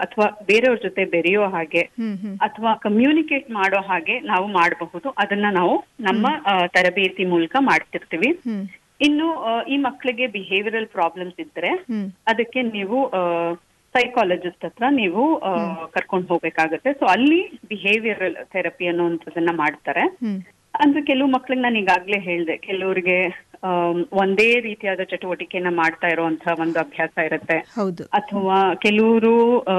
ಅಥವಾ ಬೇರೆಯವ್ರ ಜೊತೆ ಬೆರೆಯೋ ಹಾಗೆ ಹ್ಮ್ ಹ್ಮ್ ಅಥವಾ ಕಮ್ಯುನಿಕೇಟ್ ಮಾಡೋ ಹಾಗೆ ನಾವು ಮಾಡಬಹುದು ಅದನ್ನ ನಾವು ನಮ್ಮ ಆ, ತರಬೇತಿ ಮೂಲಕ ಮಾಡ್ತಿರ್ತೀವಿ ಹ್ಮ್ ಇನ್ನು ಆ, ಈ ಮಕ್ಕಳಿಗೆ ಬಿಹೇವಿಯರಲ್ ಪ್ರಾಬ್ಲಮ್ಸ್ ಇದ್ರೆ ಹ್ಮ್ ಅದಕ್ಕೆ ನೀವು ಸೈಕಾಲಜಿಸ್ಟ್ ಹತ್ರ ನೀವು ಕರ್ಕೊಂಡು ಹೋಗ್ಬೇಕಾಗತ್ತೆ ಸೊ ಅಲ್ಲಿ ಬಿಹೇವಿಯರಲ್ ಥೆರಪಿ ಅನ್ನುವಂಥದ್ದನ್ನ ಮಾಡ್ತಾರೆ ಹ್ಮ್ ಅಂದ್ರೆ ಕೆಲವು ಮಕ್ಳಿಗೆ ನಾನು ಈಗಾಗ್ಲೇ ಹೇಳ್ದೆ ಕೆಲವರಿಗೆ ಆಮ್, ಒಂದೇ ರೀತಿಯಾದ ಚಟುವಟಿಕೆನ ಮಾಡ್ತಾ ಇರುವಂತ ಒಂದು ಅಭ್ಯಾಸ ಇರುತ್ತೆ ಹೌದು ಅಥವಾ ಕೆಲವರು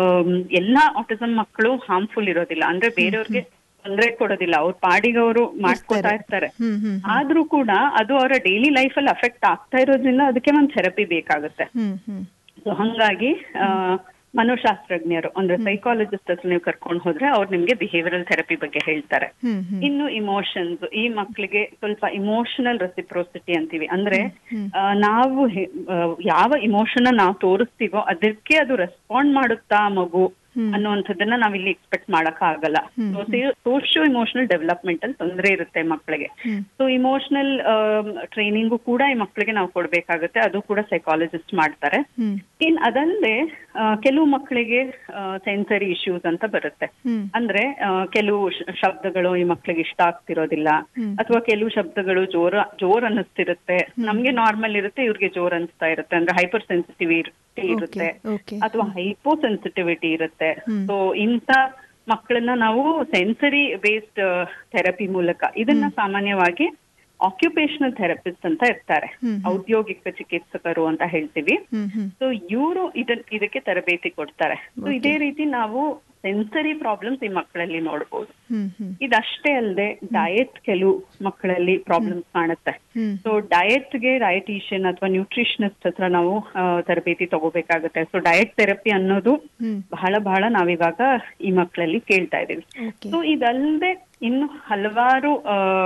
ಎಲ್ಲಾ ಆಟಿಸಮ್ ಮಕ್ಕಳು ಹಾರ್ಮ್ಫುಲ್ ಇರೋದಿಲ್ಲ ಅಂದ್ರೆ ಬೇರೆಯವ್ರಿಗೆ ತೊಂದರೆ ಕೊಡೋದಿಲ್ಲ ಅವ್ರ ಪಾಡಿಗೆ ಅವರು ಮಾಡ್ಕೋತಾ ಇರ್ತಾರೆ ಹ್ಮ್ ಹ್ಮ್ ಆದ್ರೂ ಕೂಡ ಅದು ಅವರ ಡೈಲಿ ಲೈಫ್ ಅಲ್ಲಿ ಅಫೆಕ್ಟ್ ಆಗ್ತಾ ಇರೋದ್ರಿಂದ ಅದಕ್ಕೆ ಒಂದು ಥೆರಪಿ ಬೇಕಾಗುತ್ತೆ ಹ್ಮ್ ಹ್ಮ್ ಸೊ ಹಂಗಾಗಿ ಆ, ಮನೋಶಾಸ್ತ್ರಜ್ಞರು ಅಂದ್ರೆ ಸೈಕಾಲಜಿಸ್ಟ್ ಹತ್ರ ನೀವು ಕರ್ಕೊಂಡು ಹೋದ್ರೆ ಅವ್ರು ನಿಮ್ಗೆ ಬಿಹೇವಿಯರಲ್ ಥೆರಪಿ ಬಗ್ಗೆ ಹೇಳ್ತಾರೆ ಹ್ಮ್ ಹ್ಮ್ ಇನ್ನು ಇಮೋಷನ್ಸ್ ಈ ಮಕ್ಕಳಿಗೆ ಸ್ವಲ್ಪ ಇಮೋಷನಲ್ ರೆಸಿಪ್ರೋಸಿಟಿ ಅಂತೀವಿ ಅಂದ್ರೆ ಆ, ನಾವು ಹೆ- ಆ, ಯಾವ ಇಮೋಷನ್ ನಾವು ತೋರಿಸ್ತೀವೋ ಅದಕ್ಕೆ ಅದು ರೆಸ್ಪಾಂಡ್ ಮಾಡುತ್ತಾ ಮಗು ಅನ್ನುವಂಥದ್ದನ್ನ ನಾವ್ ಇಲ್ಲಿ ಎಕ್ಸ್ಪೆಕ್ಟ್ ಮಾಡಕ್ ಆಗಲ್ಲ ಸೋಶಿಯೋ ಇಮೋಷನಲ್ ಡೆವಲಪ್ಮೆಂಟ್ ಅಲ್ಲಿ ತೊಂದರೆ ಇರುತ್ತೆ ಮಕ್ಕಳಿಗೆ ಸೊ ಇಮೋಷನಲ್ ಟ್ರೈನಿಂಗು ಕೂಡ ಈ ಮಕ್ಕಳಿಗೆ ನಾವು ಕೊಡ್ಬೇಕಾಗುತ್ತೆ ಅದು ಕೂಡ ಸೈಕಾಲಜಿಸ್ಟ್ ಮಾಡ್ತಾರೆ ಹ್ಮ್ ಇನ್ ಅದಲ್ಲದೆ ಕೆಲವು ಮಕ್ಕಳಿಗೆ ಸೆನ್ಸರಿ ಇಶ್ಯೂಸ್ ಅಂತ ಬರುತ್ತೆ ಹ್ಮ್ ಅಂದ್ರೆ ಆ, ಕೆಲವು ಶ- ಶಬ್ದಗಳು ಈ ಮಕ್ಕಳಿಗೆ ಇಷ್ಟ ಆಗ್ತಿರೋದಿಲ್ಲ ಅಥವಾ ಕೆಲವು ಶಬ್ದಗಳು ಜೋರ ಜೋರ್ ಅನ್ನಿಸ್ತಿರುತ್ತೆ ನಮ್ಗೆ ನಾರ್ಮಲ್ ಇರುತ್ತೆ ಇವ್ರಿಗೆ ಜೋರ್ ಅನಿಸ್ತಾ ಇರುತ್ತೆ ಅಂದ್ರೆ ಹೈಪರ್ ಸೆನ್ಸಿಟಿವಿಟಿ ಇರುತ್ತೆ ಓಕೆ ಅಥವಾ ಹೈಪೋ ಸೆನ್ಸಿಟಿವಿಟಿ ಇರುತ್ತೆ ಸೊ ಇಂಥ ಮಕ್ಕಳನ್ನ ನಾವು ಸೆನ್ಸರಿ ಬೇಸ್ಡ್ ಥೆರಪಿ ಮೂಲಕ ಇದನ್ನ ಸಾಮಾನ್ಯವಾಗಿ ಆಕ್ಯುಪೇಶನಲ್ ಥೆರಪಿಸ್ಟ್ ಅಂತ ಇರ್ತಾರೆ ಔದ್ಯೋಗಿಕ ಚಿಕಿತ್ಸಕರು ಅಂತ ಹೇಳ್ತೀವಿ ಹ್ಮ್ ಹ್ಮ್ ಸೊ ಇವರು ಇದನ್ ಇದಕ್ಕೆ ತರಬೇತಿ ಕೊಡ್ತಾರೆ ಸೊ ಇದೇ ರೀತಿ ನಾವು ಸೆನ್ಸರಿ ಪ್ರಾಬ್ಲಮ್ಸ್ ಈ ಮಕ್ಕಳಲ್ಲಿ ನೋಡಬಹುದು ಹ್ಮ್ ಹ್ಮ್ ಇದಷ್ಟೇ ಅಲ್ಲದೆ ಡಯಟ್ ಕೆಲವು ಮಕ್ಕಳಲ್ಲಿ ಪ್ರಾಬ್ಲಮ್ಸ್ ಕಾಣುತ್ತೆ ಹ್ಮ್ ಸೊ ಡಯಟ್ಗೆ ಡಯಟಿಷಿಯನ್ ಅಥವಾ ನ್ಯೂಟ್ರಿಷನಿಸ್ಟ್ ಹತ್ರ ನಾವು ಆ, ತರಬೇತಿ ತಗೋಬೇಕಾಗುತ್ತೆ ಸೊ ಡಯಟ್ ಥೆರಪಿ ಅನ್ನೋದು ಹ್ಮ್ ಬಹಳ ಬಹಳ ನಾವಿವಾಗ ಈ ಮಕ್ಕಳಲ್ಲಿ ಕೇಳ್ತಾ ಇದೀವಿ ಓಕೆ ಸೊ ಇದಲ್ಲದೆ ಇನ್ನು ಹಲವಾರು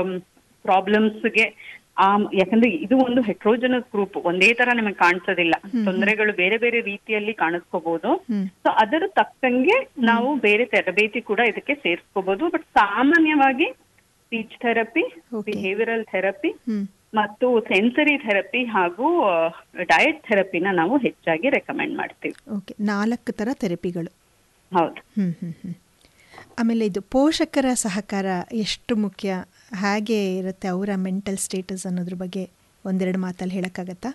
ಪ್ರಾಬ್ಲಮ್ಸ್ಗೆ ಆ ಯಾಕಂದ್ರೆ ಇದು ಒಂದು ಹೆಟ್ರೋಜನಸ್ ಗ್ರೂಪ್ ಒಂದೇ ತರ ನಿಮಗೆ ಕಾಣಿಸೋದಿಲ್ಲ ತೊಂದರೆಗಳು ಬೇರೆ ಬೇರೆ ರೀತಿಯಲ್ಲಿ ಕಾಣಿಸ್ಕೋಬಹುದು ಹ್ಮ್ ಸೊ ಅದರ ತಕ್ಕಂಗೆ ನಾವು ಬೇರೆ ತರಬೇತಿ ಕೂಡ ಇದಕ್ಕೆ ಸೇರಿಸ್ಕೋಬಹುದು ಬಟ್ ಸಾಮಾನ್ಯವಾಗಿ speech therapy Okay. Behavioural therapy hmm ಮತ್ತು ಸೆನ್ಸರಿ ಥೆರಪಿ ಹಾಗೂ ಡಯಟ್ ಥೆರಪಿನ ನಾವು ಹೆಚ್ಚಾಗಿ ರೆಕಮೆಂಡ್ ಮಾಡ್ತೀವಿ ಓಕೆ ನಾಲ್ಕು ಥರ ಥೆರಪಿಗಳು ಹೌದು ಹ್ಮ್ ಹ್ಮ್ ಹ್ಮ್ ಆಮೇಲೆ ಇದು ಪೋಷಕರ ಸಹಕಾರ ಎಷ್ಟು ಮುಖ್ಯ ಹೇಗೆ ಇರುತ್ತೆ ಅವರ ಮೆಂಟಲ್ ಸ್ಟೇಟಸ್ ಅನ್ನೋದ್ರ ಬಗ್ಗೆ ಒಂದೆರಡು ಮಾತಲ್ಲಿ ಹೇಳಕ್ಕಾಗತ್ತಾ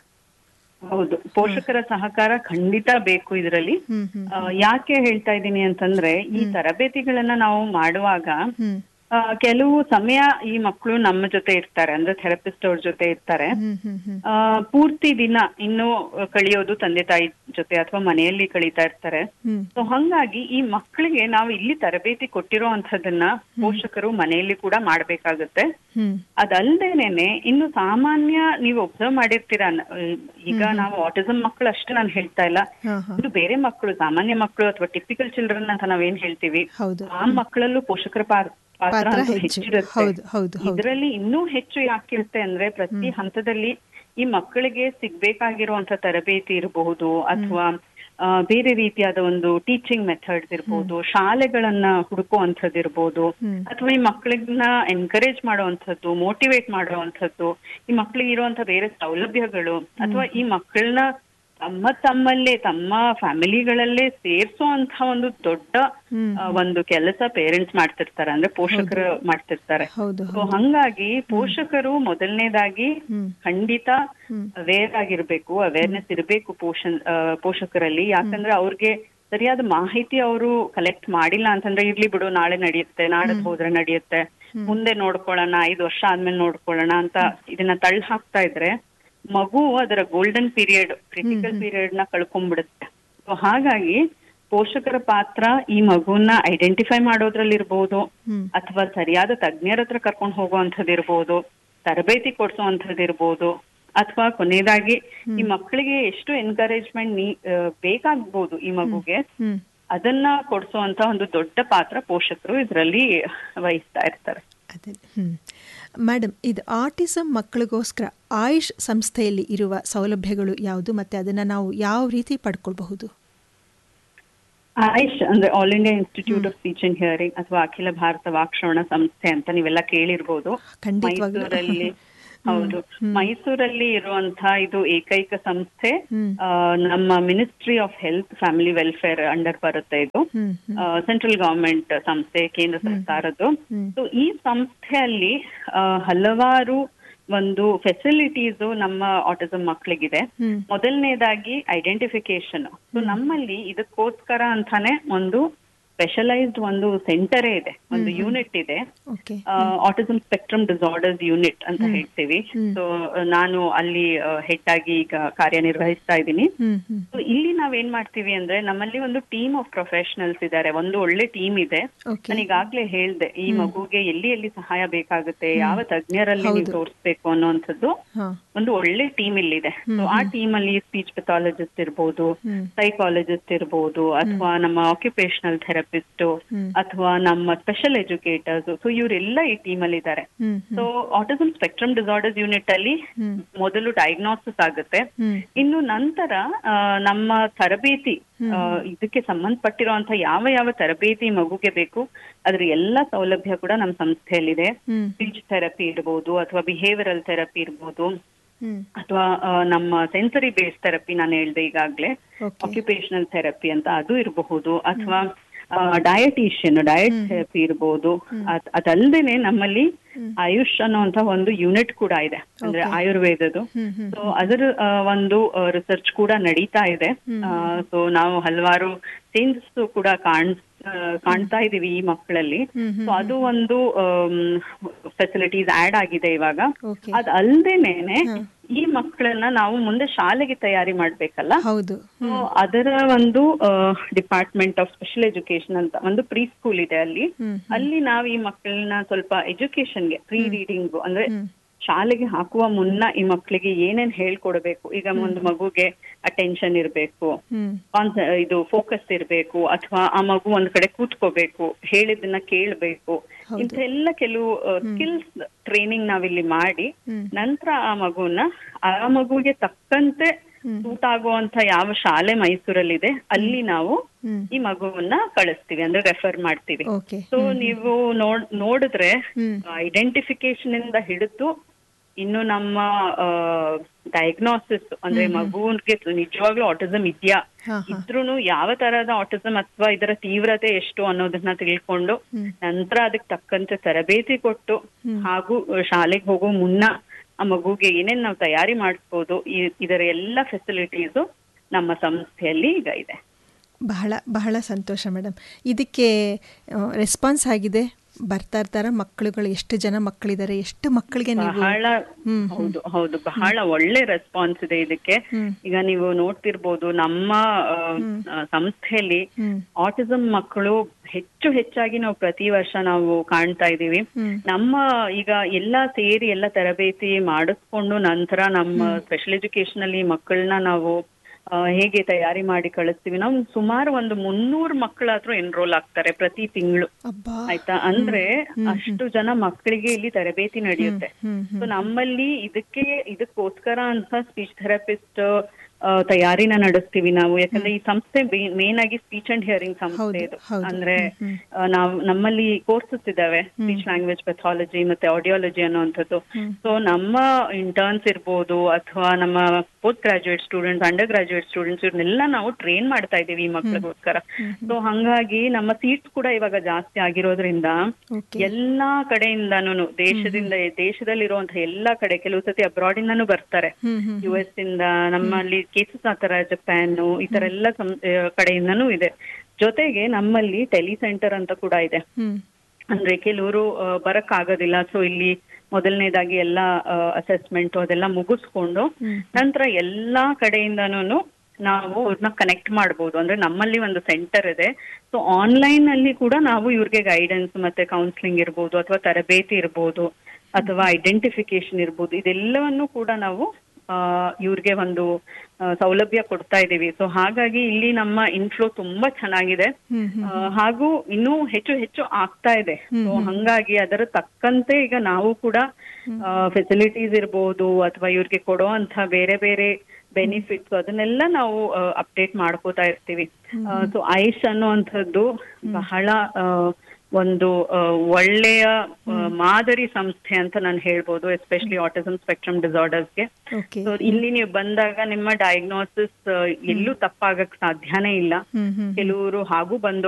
ಹೌದು ಪೋಷಕರ ಸಹಕಾರ ಖಂಡಿತ ಬೇಕು ಇದರಲ್ಲಿ ಹ್ಮ್ ಹ್ಮ್ ಆ, ಯಾಕೆ ಹೇಳ್ತಾ ಇದ್ದೀನಿ ಅಂತಂದ್ರೆ ಈ ತರಬೇತಿಗಳನ್ನ ನಾವು ಮಾಡುವಾಗ ಹ್ಮ್ ಆ, ಕೆಲವು ಸಮಯ ಈ ಮಕ್ಕಳು ನಮ್ಮ ಜೊತೆ ಇರ್ತಾರೆ ಅಂದ್ರೆ ಥೆರಪಿಸ್ಟ್ ಅವ್ರ ಜೊತೆ ಇರ್ತಾರೆ ಹ್ಮ್ ಹ್ಮ್ ಹ್ಮ್ ಆ, ಪೂರ್ತಿ ದಿನ ಇನ್ನು ಕಳಿಯೋದು ತಂದೆ ತಾಯಿ ಜೊತೆ ಅಥವಾ ಮನೆಯಲ್ಲಿ ಕಳೀತಾ ಇರ್ತಾರೆ ಹ್ಮ್ ಸೊ ಹಂಗಾಗಿ ಈ ಮಕ್ಕಳಿಗೆ ನಾವು ಇಲ್ಲಿ ತರಬೇತಿ ಕೊಟ್ಟಿರೋ ಅಂಥದ್ದನ್ನ ಪೋಷಕರು ಮನೆಯಲ್ಲಿ ಕೂಡ ಮಾಡ್ಬೇಕಾಗುತ್ತೆ ಹ್ಮ್ ಅದಲ್ದೇನೆ ಇನ್ನು ಸಾಮಾನ್ಯ ನೀವು ಒಬ್ಸರ್ವ್ ಮಾಡಿರ್ತೀರಾ ನ- ಈಗ ನಾವು ಆಟಿಸಮ್ ಮಕ್ಕಳು ಅಷ್ಟೇ ನಾನು ಹೇಳ್ತಾ ಇಲ್ಲ ಹಾ ಹಾ ಇದು ಬೇರೆ ಮಕ್ಕಳು ಸಾಮಾನ್ಯ ಮಕ್ಕಳು ಅಥವಾ ಟಿಪಿಕಲ್ ಚಿಲ್ಡ್ರನ್ ಅಂತ ನಾವೇನ್ ಹೇಳ್ತೀವಿ ಹೌದು ಆ ಮಕ್ಕಳಲ್ಲೂ ಪೋಷಕರ ಪಾ- ಪಾತ್ರ ಪಾತ್ರ ಅಂತೂ ಹೆಚ್ಚು. ಹೆಚ್ಚಿರುತ್ತೆ ಹೌದು, ಹೌದು, ಹೌದು. ಇದರಲ್ಲಿ ಇನ್ನೂ ಹೆಚ್ಚು ಯಾಕಿರುತ್ತೆ ಅಂದ್ರೆ ಪ್ರತಿ ಹಂತದಲ್ಲಿ ಈ ಮಕ್ಕಳಿಗೆ ಸಿಗ್ಬೇಕಾಗಿರುವಂತ ತರಬೇತಿ ಇರಬಹುದು ಅಥವಾ ಆ, ಬೇರೆ ರೀತಿಯಾದ ಒಂದು ಟೀಚಿಂಗ್ ಮೆಥಡ್ಸ್ ಇರ್ಬೋದು ಶಾಲೆಗಳನ್ನ ಹುಡುಕುವಂಥದ್ದು ಇರ್ಬೋದು ಹ್ಮ್. ಅಥವಾ ಈ ಮಕ್ಕಳನ್ನ ಎನ್ಕರೇಜ್ ಮಾಡುವಂಥದ್ದು ಮೋಟಿವೇಟ್ ಮಾಡುವಂಥದ್ದು ಈ ಮಕ್ಕಳಿಗೆ ಇರುವಂತ ಬೇರೆ ಸೌಲಭ್ಯಗಳು ಅಥವಾ ಈ ಮಕ್ಕಳನ್ನ ತಮ್ಮ ತಮ್ಮಲ್ಲೇ ತಮ್ಮ ಫ್ಯಾಮಿಲಿಗಳಲ್ಲೇ ಸೇರ್ಸೋಂತ ಒಂದು ದೊಡ್ಡ ಹ್ಮ್. ಆ, ಒಂದು ಕೆಲಸ ಪೇರೆಂಟ್ಸ್ ಮಾಡ್ತಿರ್ತಾರೆ ಅಂದ್ರೆ ಪೋಷಕರು ಮಾಡ್ತಿರ್ತಾರೆ ಹೌದು ಸೊ ಹಂಗಾಗಿ ಪೋಷಕರು ಮೊದಲನೇದಾಗಿ ಹ್ಮ್ ಖಂಡಿತ ಹ್ಮ್. ಅವೇರ್ ಆಗಿರ್ಬೇಕು ಅವೇರ್ನೆಸ್ ಇರಬೇಕು ಪೋಷನ್ ಆ, ಪೋಷಕರಲ್ಲಿ ಯಾಕಂದ್ರೆ ಅವ್ರಿಗೆ ಸರಿಯಾದ ಮಾಹಿತಿ ಅವರು ಕಲೆಕ್ಟ್ ಮಾಡಿಲ್ಲ ಅಂತಂದ್ರೆ ಇರ್ಲಿ ಬಿಡು ನಾಳೆ ನಡೆಯುತ್ತೆ ನಾಡದ್ ಹೋದ್ರೆ ನಡೆಯುತ್ತೆ ಮುಂದೆ ನೋಡ್ಕೊಳ್ಳೋಣ ಐದು ವರ್ಷ ಆದ್ಮೇಲೆ ನೋಡ್ಕೊಳ್ಳೋಣ ಅಂತ ಇದನ್ನ ತಳ್ಳಿ ಹಾಕ್ತಾ ಇದ್ರೆ ಮಗು ಅದರ ಗೋಲ್ಡನ್ ಪೀರಿಯಡ್ ಕ್ರಿಟಿಕಲ್ ಪೀರಿಯಡ್ ನ ಕಳ್ಕೊಂಡ್ಬಿಡುತ್ತೆ ಸೊ ಹಾಗಾಗಿ ಪೋಷಕರ ಪಾತ್ರ ಈ ಮಗುನ ಐಡೆಂಟಿಫೈ ಮಾಡೋದ್ರಲ್ಲಿ ಇರ್ಬೋದು ಹ್ಮ್ ಅಥವಾ ಸರಿಯಾದ ತಜ್ಞರ ಹತ್ರ ಕರ್ಕೊಂಡು ಹೋಗುವಂಥದ್ದು ಇರ್ಬೋದು ತರಬೇತಿ ಕೊಡ್ಸುವಂಥದ್ದು ಇರ್ಬೋದು ಅಥವಾ ಕೊನೆಯದಾಗಿ ಈ ಮಕ್ಕಳಿಗೆ ಎಷ್ಟು ಎನ್ಕರೇಜ್ಮೆಂಟ್ ನೀ ಆ, ಬೇಕಾಗ್ಬೋದು ಈ ಮಗುಗೆ ಹ್ಮ್ ಅದನ್ನ ಕೊಡ್ಸುವಂತ ಒಂದು ದೊಡ್ಡ ಪಾತ್ರ ಪೋಷಕರು ಇದರಲ್ಲಿ ವಹಿಸ್ತಾ ಇರ್ತಾರೆ ಅದೇ ಹ್ಮ್ ಮೇಡಮ್ ಇದು ಆಟಿಸಮ್ ಮಕ್ಕಳಿಗೋಸ್ಕರ ಆಯುಷ್ ಸಂಸ್ಥೆಯಲ್ಲಿ ಇರುವ ಸೌಲಭ್ಯಗಳು ಯಾವುದು ಮತ್ತೆ ಅದನ್ನ ನಾವು ಯಾವ ರೀತಿ ಪಡ್ಕೊಳ್ಬಹುದು ಆಯುಷ್ ಅಂದ್ರೆ All India Institute of speech and hearing ಅಥವಾ ಅಖಿಲ ಭಾರತ ವಾಕ್ಶ್ರವಣ ಸಂಸ್ಥೆ ಅಂತ ನೀವೆಲ್ಲ ಕೇಳಿರ್ಬೋದು ಖಂಡಿತವಾಗ್ಲೂ. ಮೈಸೂರಲ್ಲಿ ಹೌದು ಮೈಸೂರಲ್ಲಿ ಇರುವಂತಹ ಇದು ಏಕೈಕ ಸಂಸ್ಥೆ ಹ್ಮ್. ಆ, ನಮ್ಮ ministry of health family welfare under ಬರುತ್ತೆ ಇದು ಹ್ಮ್ ಹ್ಮ್ ಸೆಂಟ್ರಲ್ ಗವರ್ಮೆಂಟ್ ಸಂಸ್ಥೆ ಕೇಂದ್ರ ಸರ್ಕಾರದ್ದು ಹ್ಮ್. ಸೊ ಈ ಸಂಸ್ಥೆಯಲ್ಲಿ ಆ, ಹಲವಾರು ಒಂದು ಫೆಸಿಲಿಟೀಸ್ ನಮ್ಮ ಆಟಿಸಮ್ ಮಕ್ಕಳಿಗಿದೆ ಹ್ಮ್ ಮೊದಲನೇದಾಗಿ ಐಡೆಂಟಿಫಿಕೇಶನ್ ಸೊ ನಮ್ಮಲ್ಲಿ ಇದಕ್ಕೋಸ್ಕರ ಅಂತಾನೆ ಒಂದು ಸ್ಪೆಷಲೈಸ್ಡ್ ಒಂದು ಸೆಂಟರೇ ಇದೆ ಒಂದು ಯೂನಿಟ್ ಇದೆ okay autism spectrum disorders unit ಅಂತ ಹೇಳ್ತೀವಿ ಸೊ ನಾನು ಅಲ್ಲಿ ಹೆಡ್ ಆಗಿ ಈಗ ಕಾರ್ಯನಿರ್ವಹಿಸ್ತಾ ಇದ್ದೀನಿ ಹ್ಮ್ ಹ್ಮ್ So, ಇಲ್ಲಿ ನಾವೇನ್ ಮಾಡ್ತೀವಿ ಅಂದ್ರೆ ನಮ್ಮಲ್ಲಿ ಒಂದು ಟೀಮ್ ಆಫ್ ಪ್ರೊಫೆಷನಲ್ಸ್ ಇದ್ದಾರೆ ಒಂದು ಒಳ್ಳೆ ಟೀಮ್ ಇದೆ ಓಕೆ ನಾನು ಈಗಾಗ್ಲೇ ಹೇಳ್ದೆ ಈ ಮಗುಗೆ ಎಲ್ಲಿ ಎಲ್ಲಿ ಸಹಾಯ ಬೇಕಾಗುತ್ತೆ ಯಾವ ತಜ್ಞರಲ್ಲಿ ನೀವು ತೋರಿಸ್ಬೇಕು ಅನ್ನೋಂಥದ್ದು ಹಾ ಒಂದು ಒಳ್ಳೆ ಟೀಮ್ ಇಲ್ಲಿದೆ ಸೊ ಆ ಟೀಮ್ ಅಲ್ಲಿ ಸ್ಪೀಚ್ ಪೆಥಾಲಜಿಸ್ಟ್ ಇರ್ಬೋದು ಹ್ಮ್. ಸೈಕಾಲಜಿಸ್ಟ್ ಇರ್ಬೋದು ಅಥವಾ ನಮ್ಮ ಆಕ್ಯುಪೇಶನಲ್ ಥೆರಪಿಸ್ಟ್ ಹ್ಮ್. ಅಥವಾ ನಮ್ಮ ಸ್ಪೆಷಲ್ ಎಜುಕೇಟರ್ಸ್ ಸೊ ಇವರೆಲ್ಲ ಈ ಟೀಮ್ ಅಲ್ಲಿ ಇದ್ದಾರೆ hmm so autism spectrum disorders unit ಅಲ್ಲಿ ಹ್ಮ್. ಮೊದಲು ಡಯಾಗ್ನೋಸಿಸ್ ಆಗುತ್ತೆ ಹ್ಮ್ ಇನ್ನು ನಂತರ ಆ, ನಮ್ಮ ತರಬೇತಿ ಆ, ಇದಕ್ಕೆ ಸಂಬಂಧಪಟ್ಟಿರುವಂತಹ ಯಾವ ಯಾವ ತರಬೇತಿ ಮಗುಗೆ ಬೇಕು ಅದ್ರ ಎಲ್ಲ ಸೌಲಭ್ಯ ಕೂಡ ನಮ್ಮ ಸಂಸ್ಥೆಯಲ್ಲಿದೆ ಹ್ಮ್ ಸ್ಪೀಚ್ ಥೆರಪಿ ಇರ್ಬೋದು ಅಥವಾ ಬಿಹೇವಿಯರಲ್ ಥೆರಪಿ ಇರ್ಬೋದು ಹ್ಮ್ ಅಥವಾ ಆ, ನಮ್ಮ ಸೆನ್ಸರಿ ಬೇಸ್ ಥೆರಪಿ ನಾನು ಹೇಳ್ದೆ ಈಗಾಗ್ಲೇ ಓಕೆ ಆಕ್ಯುಪೇಶನಲ್ ಥೆರಪಿ ಅಂತ ಅದು ಇರಬಹುದು ಅಥವಾ ಡಯಟಿಷಿಯನ್ ಡಯಟ್ ಥೆರಪಿ ಇರಬಹುದು ಅದಲ್ದೇನೆ ನಮ್ಮಲ್ಲಿ ಆಯುಷ್ ಅನ್ನುವಂತ ಒಂದು ಯೂನಿಟ್ ಕೂಡ ಇದೆ ಅಂದ್ರೆ ಆಯುರ್ವೇದದ್ದು ಹ್ಮ್ ಹ್ಮ್ ಸೊ ಅದರ ಆ, ಒಂದು ರಿಸರ್ಚ್ ಕೂಡ ನಡೀತಾ ಇದೆ ಸೊ ನಾವು ಹಲವಾರು ಚೇಂಜಸ್ ಕೂಡ ಕಾಣ್ ಆ, ಕಾಣ್ತಾ ಇದೀವಿ ಈ ಮಕ್ಕಳಲ್ಲಿ ಹ್ಮ್ ಸೊ ಅದು ಒಂದು ಫೆಸಿಲಿಟೀಸ್ ಆಡ್ ಆಗಿದೆ ಇವಾಗ ಓಕೆ ಅದ್ ಅಲ್ದೇನೆ ಈ ಮಕ್ಕಳನ್ನ ನಾವು ಮುಂದೆ ಶಾಲೆಗೆ ತಯಾರಿ ಮಾಡ್ಬೇಕಲ್ಲ ಹೌದು ಸೊ ಅದರ ಒಂದು ಡಿಪಾರ್ಟ್ಮೆಂಟ್ ಆಫ್ ಸ್ಪೆಷಲ್ ಎಜುಕೇಶನ್ ಅಂತ ಒಂದು ಪ್ರೀ ಸ್ಕೂಲ್ ಇದೆ ಅಲ್ಲಿ ಹ್ಮ್ ಅಲ್ಲಿ ನಾವು ಈ ಮಕ್ಕಳನ್ನ ಸ್ವಲ್ಪ ಎಜುಕೇಶನ್ಗೆ ಪ್ರೀ ರೀಡಿಂಗ್ ಅಂದ್ರೆ ಹ್ಮ್ ಶಾಲೆಗೆ ಹಾಕುವ ಮುನ್ನ ಈ ಮಕ್ಕಳಿಗೆ ಏನೇನ್ ಹೇಳ್ಕೊಡ್ಬೇಕು ಈಗ ಒಂದು ಮಗುಗೆ ಅಟೆನ್ಷನ್ ಇರ್ಬೇಕು ಹ್ಮ್ ಕಾನ್ಸ- ಇದು ಫೋಕಸ್ ಇರ್ಬೇಕು ಅಥವಾ ಆ ಮಗು ಒಂದ್ ಕಡೆ ಕೂತ್ಕೋಬೇಕು ಹೇಳಿದ್ದನ್ನ ಕೇಳ್ಬೇಕು ಇಂಥ ಎಲ್ಲ ಕೆಲವು ಸ್ಕಿಲ್ಸ್ ಟ್ರೈನಿಂಗ್ ನಾವಿಲ್ಲಿ ಮಾಡಿ ಹ್ಮ್. ನಂತರ ಆ ಮಗುನ ಆ ಮಗುಗೆ ತಕ್ಕಂತೆ ಸೂಟ್ ಆಗುವಂತ ಯಾವ ಶಾಲೆ ಮೈಸೂರಲ್ಲಿದೆ ಅಲ್ಲಿ ನಾವು ಹ್ಮ್ ಈ ಮಗುವನ್ನ ಕಳಿಸ್ತೀವಿ ಅಂದ್ರೆ ರೆಫರ್ ಮಾಡ್ತೀವಿ ಓಕೆ ಸೊ ನೀವು ನೋಡ್ ನೋಡಿದ್ರೆ ಹ್ಮ್ ಐಡೆಂಟಿಫಿಕೇಶನ್ ಇಂದ ಹಿಡಿದು ಇನ್ನು ನಮ್ಮ ಡಯಾಗ್ನೋಸಿಸ್ ಅಂದ್ರೆ ಮಗುವಿಗೆ ನಿಜವಾಗ್ಲೂ ಆಟಿಸಮ್ ಇದೆಯಾ ಹಾ ಹಾ ಇದ್ರೂನು ಯಾವ ತರಹದ ಆಟಿಸಮ್ ಅಥವಾ ಇದರ ತೀವ್ರತೆ ಎಷ್ಟು ಅನ್ನೋದನ್ನ ತಿಳ್ಕೊಂಡು ಹ್ಮ್. ನಂತರ ಅದಕ್ಕೆ ತಕ್ಕಂತೆ ತರಬೇತಿ ಕೊಟ್ಟು ಹ್ಮ್. ಹಾಗೂ ಶಾಲೆಗೆ ಹೋಗೋ ಮುನ್ನ ಆ ಮಗುಗೆ ಏನೇನ್ ನಾವು ತಯಾರಿ ಮಾಡಿಸ್ಬೋದು ಈ- ಇದರ ಎಲ್ಲ ಫೆಸಿಲಿಟೀಸು ನಮ್ಮ ಸಂಸ್ಥೆಯಲ್ಲಿ ಈಗ ಇದೆ ಬಹಳ ಬಹಳ ಸಂತೋಷ ಮೇಡಮ್ ಇದಕ್ಕೆ ರೆಸ್ಪಾನ್ಸ್ ಆಗಿದೆ ಬರ್ತಾ ಇರ್ತಾರ ಮಕ್ಕಳುಗಳು ಎಷ್ಟು ಜನ ಮಕ್ಕಳಿದ್ದಾರೆ ಎಷ್ಟು ಮಕ್ಕಳಿಗೆ ನೀವು ಬಹಳ ಹ್ಮ್, ಹೌದು ಹೌದು ಬಹಳ ಒಳ್ಳೆ ರೆಸ್ಪಾನ್ಸ್ ಇದೆ ಇದಕ್ಕೆ ಹ್ಮ್. ಈಗ ನೀವು ನೋಡ್ತಿರ್ಬೋದು ನಮ್ಮ ಆ, ಆ, ಸಂಸ್ಥೆಯಲ್ಲಿ ಹ್ಮ್ ಆಟಿಸಮ್ ಮಕ್ಕಳು ಹೆಚ್ಚು ಹೆಚ್ಚಾಗಿ ನಾವು ಪ್ರತಿ ವರ್ಷ ನಾವು ಕಾಣ್ತಾ ಇದೀವಿ ಹ್ಮ್ ನಮ್ಮ ಈಗ ಎಲ್ಲ ಸೇರಿ ಎಲ್ಲ ತರಬೇತಿ ಮಾಡಿಸ್ಕೊಂಡು ನಂತರ ನಮ್ಮ ಸ್ಪೆಷಲ್ ಎಜುಕೇಶನ್ ಅಲ್ಲಿ ಮಕ್ಕಳನ್ನ ನಾವು ಆ, ಹೇಗೆ ತಯಾರಿ ಮಾಡಿ ಕಳಿಸ್ತೀವಿ ನಾವು ಸುಮಾರು ಒಂದು ಮುನ್ನೂರು ಮಕ್ಕಳ ಹತ್ರ ಎನ್ರೋಲ್ ಆಗ್ತಾರೆ ಪ್ರತಿ ತಿಂಗಳು ಅಬ್ಬಾ ಆಯ್ತಾ ಅಂದ್ರೆ ಅಷ್ಟು ಜನ ಮಕ್ಕಳಿಗೆ ಇಲ್ಲಿ ತರಬೇತಿ ನಡೆಯುತ್ತೆ ಹ್ಮ್ ಸೊ ನಮ್ಮಲ್ಲಿ ಇದಕ್ಕೆ ಇದಕ್ಕೋಸ್ಕರ ಅಂತ ಸ್ಪೀಚ್ ಥೆರಪಿಸ್ಟ್ ತಯಾರಿನ ನಡೆಸ್ತೀವಿ ನಾವು ಯಾಕಂದ್ರೆ ಈ ಸಂಸ್ಥೆ ಮೇನ್ ಆಗಿ ಸ್ಪೀಚ್ ಅಂಡ್ ಹಿಯರಿಂಗ್ ಸಂಸ್ಥೆ ಹೌದು, ಇದು ಹೌದು. ಅಂದ್ರೆ ಹ್ಮ್, ಆ, ನಾವು ನಮ್ಮಲ್ಲಿ ಕೋರ್ಸಸ್ ಇದಾವೆ ಸ್ಪೀಚ್ ಲ್ಯಾಂಗ್ವೇಜ್ ಪೆಥಾಲಜಿ ಮತ್ತೆ ಆಡಿಯಾಲಜಿ ಅನ್ನುವಂಥದ್ದು ಸೊ ನಮ್ಮ ಇಂಟರ್ನ್ಸ್ ಇರ್ಬೋದು ಅಥವಾ ನಮ್ಮ post graduate students under graduate students ಇವ್ರನ್ನೆಲ್ಲ ನಾವು ಟ್ರೈನ್ ಮಾಡ್ತಾ ಇದೀವಿ ಈ ಮಕ್ಳಿಗೋಸ್ಕರ ಸೊ ಹಂಗಾಗಿ ನಮ್ಮ ಸೀಟ್ಸ್ ಕೂಡ ಇವಾಗ ಜಾಸ್ತಿ ಆಗಿರೋದ್ರಿಂದ ಓಕೆ ಎಲ್ಲಾ ಕಡೆಯಿಂದಾನು ದೇಶದಿಂದ ದೇಶದಲ್ಲಿರುವಂತಹ ಎಲ್ಲಾ ಕಡೆ ಕೆಲವು ಸತಿ ಅಬ್ರಾಡ್ ಇಂದಾನು ಬರ್ತಾರೆ ಹ್ಮ್ ಹ್ಮ್ ಯು ಎಸ್ ಇಂದ ನಮ್ಮಲ್ಲಿ ಕೇಸಸ್ ಆತರ ಜಪಾನ್ ಈ ತರ ಎಲ್ಲ ಸಂ- ಆ, ಕಡೆಯಿಂದನೂ ಇದೆ ಜೊತೆಗೆ ನಮ್ಮಲ್ಲಿ ಟೆಲಿ ಸೆಂಟರ್ ಅಂತ ಕೂಡ ಇದೆ ಹ್ಮ್ ಅಂದ್ರೆ ಕೆಲವರು ಬರಕ್ ಆಗೋದಿಲ್ಲ ಸೊ ಇಲ್ಲಿ ಮೊದಲನೇದಾಗಿ ಎಲ್ಲ ಅಸೆಸ್ಮೆಂಟ್ ಅದೆಲ್ಲ ಮುಗಿಸ್ಕೊಂಡು ಹ್ಮ್. ನಂತರ ಎಲ್ಲಾ ಕಡೆಯಿಂದನೂ ನಾವು ಅವ್ರನ್ನ ಕನೆಕ್ಟ್ ಮಾಡ್ಬೋದು ಅಂದ್ರೆ ನಮ್ಮಲ್ಲಿ ಒಂದು ಸೆಂಟರ್ ಇದೆ ಸೊ ಆನ್ಲೈನ್ ಅಲ್ಲಿ ಕೂಡ ನಾವು ಇವ್ರಿಗೆ ಗೈಡೆನ್ಸ್ ಮತ್ತೆ ಕೌನ್ಸಿಲಿಂಗ್ ಇರ್ಬೋದು ಅಥವಾ ತರಬೇತಿ ಇರ್ಬೋದು ಅಥವಾ ಐಡೆಂಟಿಫಿಕೇಶನ್ ಇರ್ಬೋದು ಇದೆಲ್ಲವನ್ನು ಕೂಡ ನಾವು ಆ, ಇವ್ರಿಗೆ ಒಂದು ಆ, ಸೌಲಭ್ಯ ಕೊಡ್ತಾ ಇದೀವಿ ಸೊ ಹಾಗಾಗಿ ಇಲ್ಲಿ ನಮ್ಮ ಇನ್ಫ್ಲೋ ತುಂಬಾ ಚೆನ್ನಾಗಿದೆ ಹ್ಮ್ ಹ್ಮ್ ಆ, ಹಾಗೂ ಇನ್ನೂ ಹೆಚ್ಚು ಹೆಚ್ಚು ಆಗ್ತಾ ಇದೆ ಸೊ ಹಂಗಾಗಿ ಅದರ ತಕ್ಕಂತೆ ಈಗ ನಾವು ಕೂಡ ಫೆಸಿಲಿಟೀಸ್ ಇರ್ಬೋದು ಅಥವಾ ಇವ್ರಿಗೆ ಕೊಡುವಂತ ಬೇರೆ ಬೇರೆ ಬೆನಿಫಿಟ್ಸ್ ಅದನ್ನೆಲ್ಲ ನಾವು ಅಪ್ಡೇಟ್ ಮಾಡ್ಕೋತಾ ಇರ್ತೀವಿ ಸೊ ಐಶ್ ಅನ್ನುವಂಥದ್ದು ಬಹಳ ಒಂದು ಆ, ಒಳ್ಳೆಯ ಆ, ಮಾದರಿ ಸಂಸ್ಥೆ ಅಂತ ನಾನು ಹೇಳ್ಬೋದು ಎಸ್ಪೆಷಲಿ ಆಟಿಸಮ್ ಸ್ಪೆಕ್ಟ್ರಮ್ ಡಿಸಾರ್ಡರ್ಸ್ಗೆ ಓಕೆ ಸೊ ಇಲ್ಲಿ ನೀವು ಬಂದಾಗ ನಿಮ್ಮ ಡಯಾಗ್ನೋಸಿಸ್ ಎಲ್ಲೂ ತಪ್ಪಾಗಕ್ ಸಾಧ್ಯನೇ ಇಲ್ಲ ಹ್ಮ್ ಹ್ಮ್ ಕೆಲವರು ಹಾಗೂ ಬಂದು